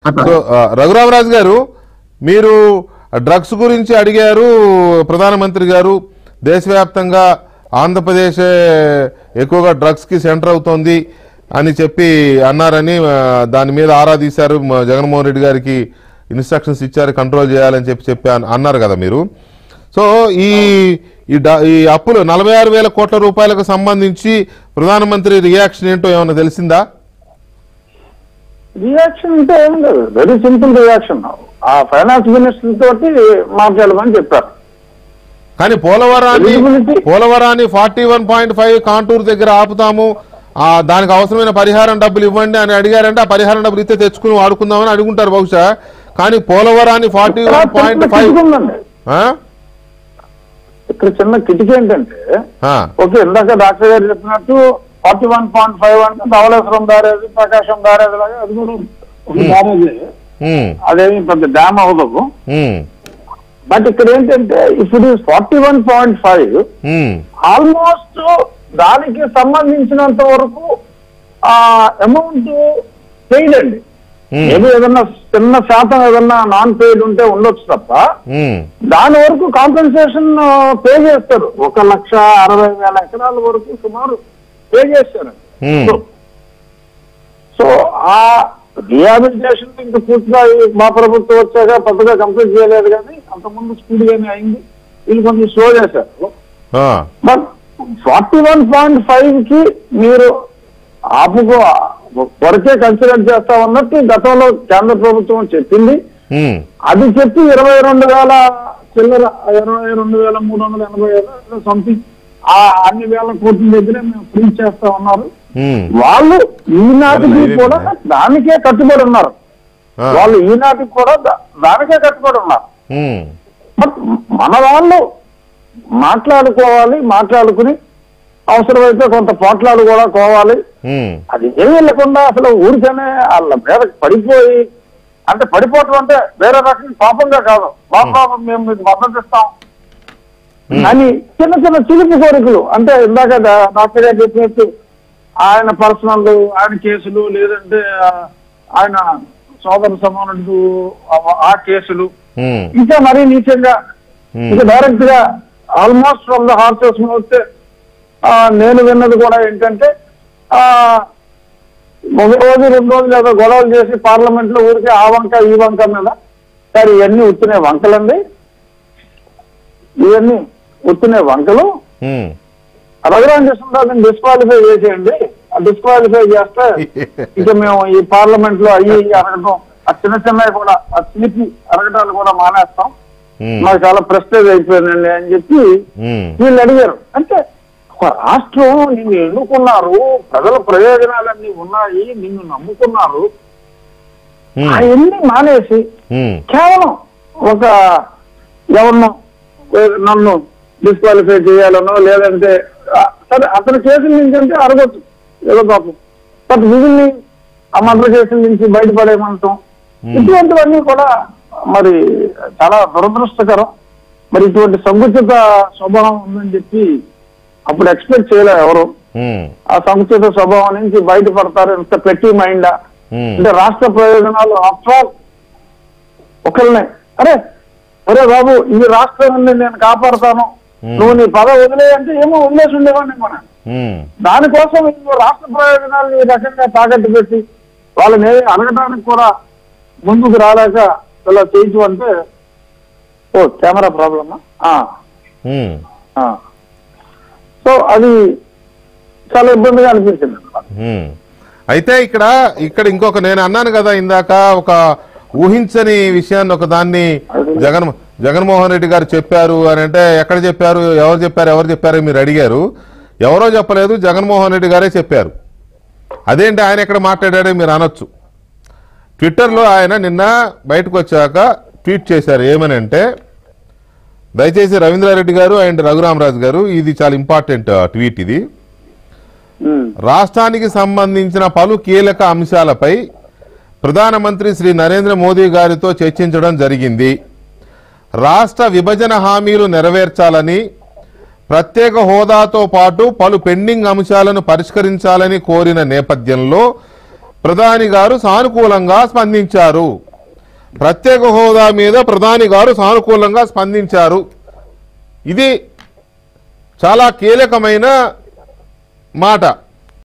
So ఆ, రఘురామరాజు గారు మీరు డ్రగ్స్ గురించి అడిగారు ప్రధానమంత్రి గారు దేశవ్యాప్తంగా ఆంధ్రప్రదేశ్ ఎక్కువగా డ్రగ్స్ కి సెంటర్ అవుతోంది అని చెప్పి అన్నారని ఆ, దాని మీద ఆరా తీశారు మ- జగన్మోహన్ రెడ్డి గారికి ఇన్స్ట్రక్షన్స్ ఇచ్చారు కంట్రోల్ చేయాలని చెప్పి చెప్పి అన్- అన్నారు కదా మీరు సో ఈ ఈ డ- ఈ అప్పులు నలభై ఆరు వేల కోట్ల రూపాయలకు సంబంధించి ప్రధానమంత్రి రియాక్షన్ ఏంటో ఏమైనా తెలిసిందా రియాక్షన్ అంటే ఏం లేదు వెరీ సింపుల్ రియాక్షన్ ఆ ఫైనాన్స్ మినిస్టర్ తోటి మాట్లాడమని చెప్పారు కానీ పోలవరాన్ని Eligibility- పోలవరాన్ని forty one point five contour దగ్గర ఆపుతాము ఆ దానికి అవసరమైన పరిహారం డబ్బులు ఇవ్వండి అని అడిగారంటే ఆ పరిహారం డబ్బులు ఇస్తే తెచ్చుకుని వాడుకుందామని అడుగుంటారు బహుశా కానీ పోలవరాన్ని ఫార్టీ ఇక్కడ వన్ పాయింట్ చిన్న ఫైవ్ కిటికీ ఉందండి ఇక్కడ చిన్న కిటికీ ఏంటంటే ఓకే ఇందాక డాక్టర్ గారు చెప్పినట్టు ఫార్టీ వన్ పాయింట్ ఫైవ్ అంటే ధవళేశ్వరం బ్యారేజ్ ప్రకాశం బ్యారేజ్ లాగా అది కూడా ఒక బ్యారేజే అదేమి పెద్ద డ్యామ్ అవ్వదు బట్ ఇక్కడ ఏంటంటే ఇప్పుడు forty one point five almost దానికి సంబంధించినంత వరకు ఆ అమౌంట్ పెయిడ్ అండి ఏదో ఏదన్నా చిన్న శాతం ఏదన్నా నాన్ పెయిడ్ ఉంటే ఉండొచ్చు తప్ప దాని వరకు కాంపెన్సేషన్ పే చేస్తారు ఒక లక్ష అరవై వేల ఎకరాల వరకు సుమారు పే చేస్తారు సో సో ఆ రిహాబిలిటేషన్ ఇంకా పూర్తిగా ఈ మా ప్రభుత్వం వచ్చాక పెద్దగా కంప్లీట్ చేయలేదు కానీ అంతకుముందు స్పీడ్ గానే అయింది వీళ్ళు కొంచెం స్లో చేశారు but forty one point five కి మీరు ఆపుకో వరకే కన్సిడర్ చేస్తా ఉన్నట్టు గతంలో కేంద్ర ప్రభుత్వం చెప్పింది అది చెప్పి ఇరవై రెండు వేల చిల్లర ఇరవై రెండు వేల మూడు వందల ఎనభై ఏదో సంథింగ్ ఆ అన్ని వేల కోట్ల దగ్గరే మేము ఫ్రీ చేస్తా ఉన్నారు వాళ్ళు ఈనాటికి మరి కూడా దానికే కట్టుబడి ఉన్నారు వాళ్ళు ఈనాటికి కూడా దా- దానికే కట్టుబడి ఉన్నారు బట్ మన వాళ్ళు మాట్లాడుకోవాలి మాట్లాడుకుని అవసరమైతే కొంత పోట్లాడు కూడా కోవాలి అది ఏమీ లేకుండా అసలు ఊరికనే వాళ్ళ మీద పడిపోయి అంటే పడిపోవటం అంటే వేరే రకం పాపంగా కాదు బాబు మేము మీకు మద్దతు ఇస్తాం అని చిన్న చిన్న చిలుపు కోరికలు అంటే ఇందాక డా- డాక్టర్ గారు చెప్పినట్టు ఆయన పర్సనల్ ఆయన కేసులు లేదంటే ఆ, ఆయన సోదర సమానుడు ఆ- ఆ కేసులు ఇంకా మరీ నీచంగా ఇంకా డైరెక్ట్ గా ఆల్మోస్ట్ ఫ్రమ్ ద హార్సెస్ వస్తే ఆ, నేను విన్నది కూడా ఏంటంటే ఆ ఒక రోజు రెండు రోజులు ఏదో గొడవలు చేసి పార్లమెంట్ లో ఊరికే ఆ వంక ఈ వంక మీద సరే ఇవన్నీ ఉత్తినే వంకలండి ఇవన్నీ ఉత్తినే వంకలు రఘురాం కృష్ణరాజుని డిస్క్వాలిఫై చేసేయండి ఆ డిస్క్వాలిఫై చేస్తే ఇక మేము ఈ పార్లమెంట్ లో అయ్యి ఇయ్యి అడగటం ఆ చిన్న చిన్నవి కూడా ఆ చిలిపి అడగటాలు కూడా మానేస్తాం మాకు చాలా ప్రెస్టేజ్ అయిపోయిందండి అని చెప్పి వీళ్ళు అడిగారు అంటే ఒక రాష్ట్రం నిన్ను ఎన్నుకున్నారు ప్రజల ప్రయోజనాలన్నీ ఉన్నాయి నిన్ను నమ్ముకున్నారు అవన్నీ మానేసి కేవలం ఒక ఎవరినో ఏ- నన్ను డిస్క్వాలిఫై చేయాలనో లేదంటే ఆ, సరే అతని కేసుల నుంచి అంటే అడగచ్చు ఏదో పాపం బట్ వీళ్ళని ఆ మర్డర్ కేసుల నుంచి బయటపడేయమంటాం ఇటువంటివన్నీ కూడా మరి చాలా దురదృష్టకరం మరి ఇటువంటి సంకుచిత స్వభావం ఉందని చెప్పి అప్పుడు ఎక్స్పెక్ట్ చేయలే ఎవరు ఆ సంకుచిత స్వభావం నుంచి బయటపడతారు ఇంత పెట్టి మైండా అంటే రాష్ట్ర ప్రయోజనాలు ఆఫ్టర్ ఒకరినే అరే ఒరే బాబు ఈ రాష్ట్రాన్ని నేను కాపాడుతాను నువ్వు నీ పద వదిలే అంటే ఏమో వదిలేసి ఉండేవాడిని మనం దానికోసం నువ్వు రాష్ట్ర ప్రయోజనాలు ఈ రకంగా తాకట్టు పెట్టి వాళ్ళని ఏమీ అడగడానికి కూడా ముందుకు రాలేక ఇలా చేయొచ్చు అంటే ఓ కెమెరా ప్రాబ్లమా ఆ, ఆ. సో అది చాలా ఇబ్బందిగా అనిపించింది అయితే ఇక్కడ ఇక్కడ ఇంకొక నేను అన్నాను కదా ఇందాక ఒక ఊహించని విషయాన్ని ఒక దాన్ని జగన్ జగన్మోహన్ రెడ్డి గారు చెప్పారు అని అంటే ఎక్కడ చెప్పారు ఎవరు చెప్పారు ఎవరు చెప్పారు మీరు అడిగారు ఎవరో చెప్పలేదు జగన్మోహన్ రెడ్డి గారే చెప్పారు అదేంటి ఆయన ఎక్కడ మాట్లాడాడో మీరు అనొచ్చు ట్విట్టర్లో ఆయన నిన్న బయటకు వచ్చాక ట్వీట్ చేశారు ఏమని అంటే దయచేసి రవీంద్రారెడ్డి గారు అండ్ రఘురామరాజు గారు ఇది చాలా ఇంపార్టెంట్ ట్వీట్ ఇది ఉమ్. రాష్ట్రానికి సంబంధించిన పలు కీలక అంశాలపై ప్రధానమంత్రి శ్రీ నరేంద్ర మోదీ గారితో చర్చించడం జరిగింది రాష్ట్ర విభజన హామీలు నెరవేర్చాలని ప్రత్యేక హోదాతో పాటు పలు పెండింగ్ అంశాలను పరిష్కరించాలని కోరిన నేపథ్యంలో ప్రధాని గారు సానుకూలంగా స్పందించారు ప్రత్యేక హోదా మీద ప్రధాని గారు సానుకూలంగా స్పందించారు ఇది చాలా కీలకమైన మాట